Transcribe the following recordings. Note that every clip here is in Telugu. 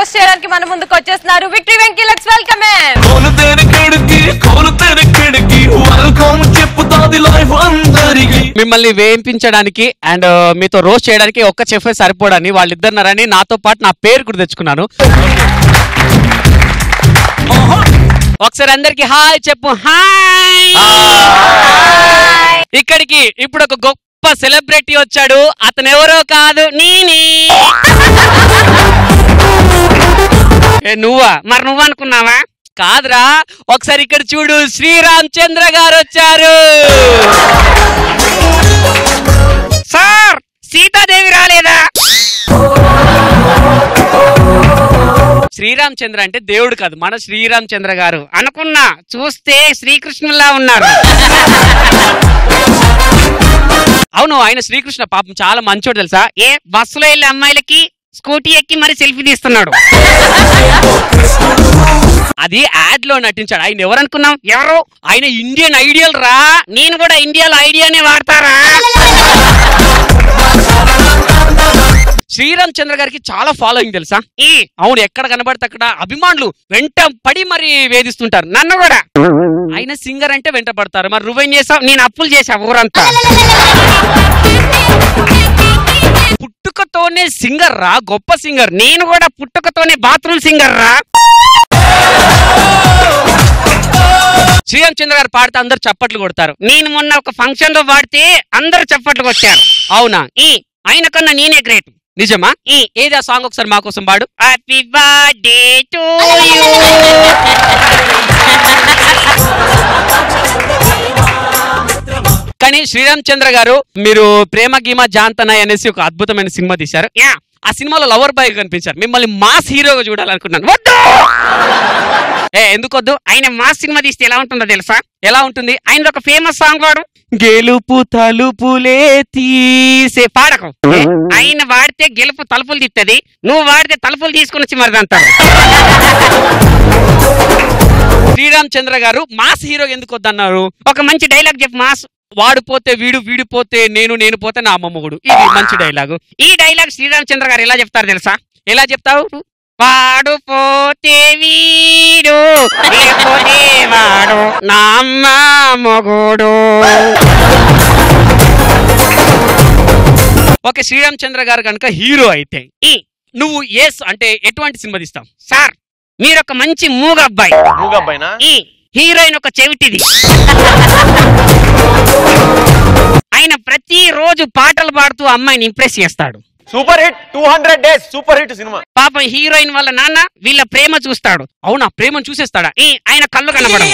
రోస్ట్ చేయడానికి మన ముందుకు వచ్చేస్తున్నారు విక్టరీ వెంకీ లెట్స్ వెల్కమ్ కోలు తెరకెడికి కోలు తెరకెడికి వెల్కమ్ చెప్పుతాది లైఫ్ అందరికి మిమ్మల్ని వేయించడానికి అండ్ మీతో రోస్ట్ చేయడానికి ఒక్క చెఫ్ సరిపోడని వాళ్ళిద్దరున్నారని నాతో పాటు నా పేరు కూడా తెచ్చుకున్నాను ఒకసారి అందరికి హాయ్ చెప్పు హాయ్ ఇక్కడికి ఇప్పుడు ఒక గొప్ప సెలబ్రిటీ వచ్చాడు అతను ఎవరో కాదు నేనే ఏ, నువ్వా మరి నువ్వు అనుకున్నావా కాదురా ఒకసారి ఇక్కడ చూడు శ్రీరామ్ చంద్ర గారు వచ్చారు సార్ సీతాదేవి రాలేదా శ్రీరామ్ చంద్ర అంటే దేవుడు కాదు మన శ్రీరామ్ చంద్ర గారు అనుకున్నా చూస్తే శ్రీకృష్ణులా ఉన్నారు అవును ఆయన శ్రీకృష్ణ పాపం చాలా మంచోడు తెలుసా ఏ బస్సులో వెళ్ళే అమ్మాయిలకి స్కూటీ ఎక్కి మరి సెల్ఫీ తీస్తున్నాడు అది యాడ్ లో నటించాడు ఆయన ఎవరు అనుకున్నాం ఎవరు ఆయన ఇండియన్ ఐడియల్ రా నేను కూడా ఇండియాలో ఐడియానే వాడతారా శ్రీరామ్ చంద్ర గారికి చాలా ఫాలోయింగ్ తెలుసా ఈ అవును ఎక్కడ కనబడితే అక్కడ అభిమానులు వెంట పడి మరి వేధిస్తుంటారు నన్ను కూడా ఆయన సింగర్ అంటే వెంట పడతారు మరి నువ్వేం చేసావు నేను అప్పులు చేసా ఊరంతా పుట్టుకతోనే సింగర్ రా గొప్ప సింగర్ నేను కూడా పుట్టుకతోనే బాత్రూమ్ సింగర్ రా శ్రీరామ్ చంద్ర గారు పాడితే అందరు చప్పట్లు కొడతారు నేను మొన్న ఒక ఫంక్షన్ లో పాడితే అందరు చప్పట్లు కొట్టారు అవునా ఈ ఆయన కన్నా నేనే గ్రేట్ నిజమా ఈ ఏది ఆ సాంగ్ ఒకసారి మా కోసం పాడు హ్యాపీ బర్త్డే టు కానీ శ్రీరామ్ చంద్ర గారు మీరు ప్రేమ గీమ జాంతనాయ్ అనేసి ఒక అద్భుతమైన సినిమా తీశారు యా ఆ సినిమాలో లవర్ బాయ్ కనిపించారు మిమ్మల్ని మాస్ హీరోగా చూడాలనుకున్నాను వద్దు ఏ ఎందుకు వద్దు ఆయన మాస్ సినిమా తీస్తే ఎలా ఉంటుందో తెలుసా ఎలా ఉంటుంది ఆయన ఒక ఫేమస్ సాంగ్ వాడు గెలుపు తలుపులే తీసే పాడకం ఏ, ఆయన వాడితే గెలుపు తలుపులు తిత్తది నువ్వు వాడితే తలుపులు తీసుకుని వచ్చి మరిదంటారు శ్రీరామ్ చంద్ర గారు మాస్ హీరో ఎందుకు వద్దన్నారు ఒక మంచి డైలాగ్ చెప్పు మాస్ వాడు పోతే వీడు వీడు పోతే నేను నేను పోతే నా అమ్మమ్మగుడు ఇది మంచి డైలాగ్ ఈ డైలాగ్ శ్రీరామ్ చంద్ర గారు ఎలా చెప్తారు తెలుసా ఎలా చెప్తావు వాడు పోతే వీడు లేకపోతే వాడు నా అమ్మ మొగుడు ఓకే శ్రీరామ్ చంద్ర గారు కనుక హీరో అయితే ఈ నువ్వు ఎస్ అంటే ఎటువంటి సినిమా తీస్తావు సార్ మీరు ఒక మంచి మూగ అబ్బాయి మూగబ్బాయినా ఈ హీరోయిన్ ఒక చెవిటిది ఆయన ప్రతి రోజు పాటలు పాడుతూ అమ్మాయిని ఇంప్రెస్ చేస్తాడు super hit two hundred days super hit cinema పాపం హీరోయిన్ వాళ్ళ నాన్న వీళ్ళ ప్రేమ చూస్తాడు అవునా ప్రేమను చూసేస్తాడా ఈ ఆయన కళ్ళు కనబడవు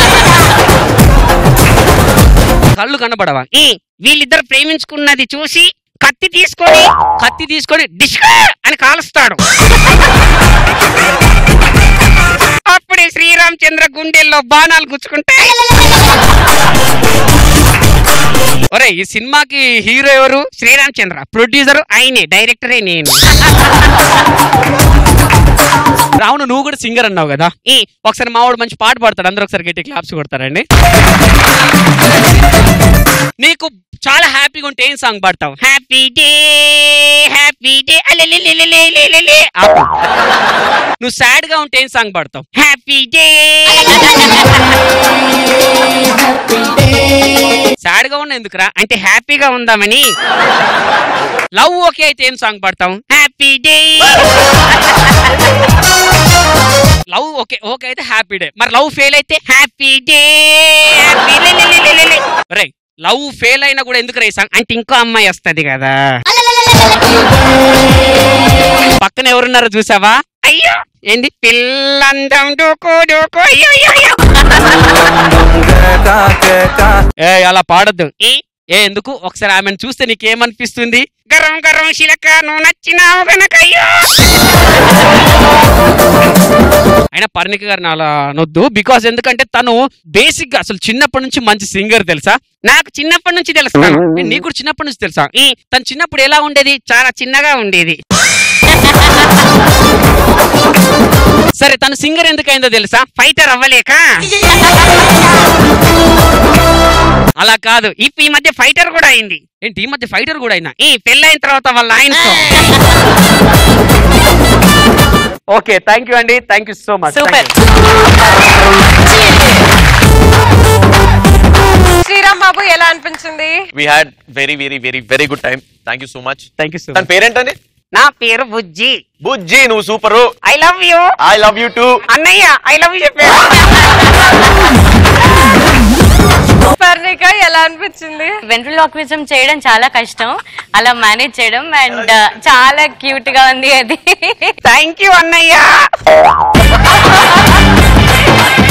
కళ్ళు కనబడవా ఈ వీళ్ళిద్దరు ప్రేమించుకున్నది చూసి కత్తి తీసుకొని కత్తి తీసుకొని డిష్ అని కాలుస్తాడు అప్పుడే శ్రీరామ్ చంద్ర గుండెల్లో బాణాలు గుచ్చుకుంటే ఒరే ఈ సినిమాకి హీరో ఎవరు శ్రీరామ్ చంద్ర ప్రొడ్యూసర్ ఆయనే డైరెక్టరే నేను రావును నువ్వు కూడా సింగర్ అన్నావు కదా ఈ ఒకసారి మావాడు మంచి పాట పాడతాడు అందరూ ఒకసారి గట్టి క్లాప్స్ కొడతారండి నీకు చాలా హ్యాపీగా ఉంటే ఏం సాంగ్ పాడతావు హ్యాపీ డే హ్యాపీ డే నువ్వు సాడ్ గా ఉంటే ఏం సాంగ్ పాడతావు హ్యాపీ డే సాడ్ గా ఉన్న ఎందుకురా అంటే హ్యాపీగా ఉందామని లవ్ ఓకే అయితే ఏం సాంగ్ పాడతాం happy day love okay okay అయితే హ్యాపీ డే మరి లవ్ ఫెయిల్ అయితే హ్యాపీ డే రే లవ్ ఫెయిల్ అయినా కూడా ఎందుకు రే సాంగ్ అంటే ఇంకో అమ్మాయి వస్తది కదా పక్కన ఎవరున్నారో చూసావా అయ్యో ఏంది పిల్లందం డోకో డోకో అయ్యో అయ్యో అయ్యో ఏ అలా పాడద్దు ఏ ఏ ఎందుకు ఒకసారి ఆమెను చూస్తే నీకేమనిపిస్తుంది గరం గరం శిలక నువ్వు నచ్చినావు గనక అయ్యో అయినా పర్ణిక గారిని అలా నొద్దు బికాస్ ఎందుకంటే తను బేసిక్ గా అసలు చిన్నప్పటి నుంచి మంచి సింగర్ తెలుసా నాకు చిన్నప్పటి నుంచి తెలుసు తను. ఏ, నీకు కూడా చిన్నప్పటి నుంచి తెలుసా ఈ తను చిన్నప్పుడు ఎలా ఉండేది చాలా చిన్నగా ఉండేది సరే తను సింగర్ ఎందుకైందో తెలుసా ఫైటర్ అవ్వలేక అలా కాదు ఇప్పుడు ఈ మధ్య ఫైటర్ కూడా అయింది ఏంటి ఈ మధ్య ఫైటర్ కూడా అయినా ఈ పెళ్ళైన తర్వాత వాళ్ళ ఆయనతో ఓకే థ్యాంక్ యూ అండి thank you so much super Sriram బాబు ఎలా అనిపించింది we had very very very very good time thank you so much thank you so తన పేరేంటండి నా పేరు బుజ్జి బుజ్జి నువ్వు super I love you I love you too అన్నయ్య ఐ లవ్ యూ చెప్పారు పర్ణిక ఎలా అనిపించింది వెంట్రలాక్విజం చేయడం చాలా కష్టం అలా మేనేజ్ చేయడం అండ్ చాలా క్యూట్ గా ఉంది అది థ్యాంక్ యూ అన్నయ్య